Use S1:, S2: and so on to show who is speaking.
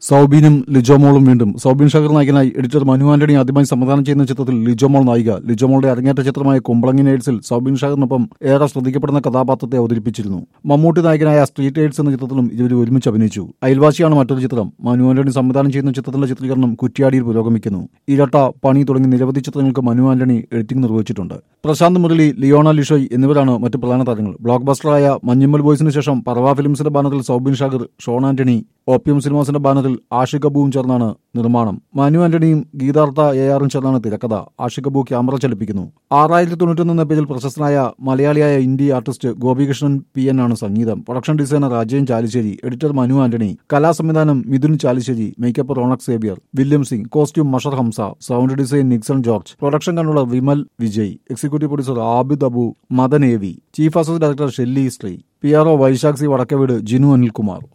S1: സൗബിനും ലിജോമോളും വീണ്ടും സൗബിൻ ഷഹർ നായകനായി എഡിറ്റർ മനു ആന്റണി ആദ്യമായി സംവിധാനം ചെയ്യുന്ന ചിത്രത്തിൽ ലിജോമോൾ നായിക ലിജോമോളുടെ അരങ്ങേറ്റ ചിത്രമായ കുമ്പളങ്ങി എയ്ഡ്സിൽ സൗബിൻ ഷഹറിനൊപ്പം ഏറെ ശ്രദ്ധിക്കപ്പെടുന്ന കഥാപാത്രത്തെ അവതരിപ്പിച്ചിരുന്നു മമ്മൂട്ടി നായകനായ സ്ട്രീറ്റ് എയ്ഡ്സ് എന്ന ചിത്രത്തിലും ഇവർ ഒരുമിച്ച് അഭിനയിച്ചു അയൽവാസിയാണ് മറ്റൊരു ചിത്രം മനു ആന്റണി സംവിധാനം ചെയ്യുന്ന ചിത്രത്തിന്റെ ചിത്രീകരണം കുറ്റ്യാടിയിൽ പുരോഗമിക്കുന്നു ഇരട്ട പണി തുടങ്ങി നിരവധി ചിത്രങ്ങൾക്ക് മനു ആന്റണി എഡിറ്റിംഗ് നിർവഹിച്ചിട്ടുണ്ട് പ്രശാന്ത് മുരളി ലിയോണ ലിഷോയ് എന്നിവരാണ് മറ്റ് പ്രധാന താരങ്ങൾ ബ്ലോക്ക് ബസ്റ്ററായ മഞ്ഞമ്മൽ ബോയ്സിന് ശേഷം പറവ ഫിലിംസിന്റെ ബാനറിൽ സൗബിൻ ഷാഗർ ഷോൺ ആന്റണി ഓപ്പിയം സിനിമാസിന്റെ ബാനറിൽ ആഷിഖ് അബുവും ചേർന്നാണ് നിർമ്മാണം മനു ആന്റണിയും ഗീതാർത്ഥ എ ആറും ചേർന്നാണ് തിരക്കഥ ആഷിഖ് അബു ക്യാമറ ചലിപ്പിക്കുന്നു ആറായിരത്തി തൊണ്ണൂറ്റൊന്ന് എന്ന പേജിൽ പ്രശസ്തനായ മലയാളിയായ India artist Gopikrishnan P N ആണ് സംഗീതം production designer Ajayan Chalissery editor Manu Antony കലാസംവിധാനം Midhun Chalissery makeup Ronex Xavier William Singh costume Mashar Hamsa sound design Nixon George production controller Vimal Vijay executive producer Abid Abu Madan A V chief assistant director Shelly Sree P R O Vaisakh C Vadakkaveedu Jinu Anilkumar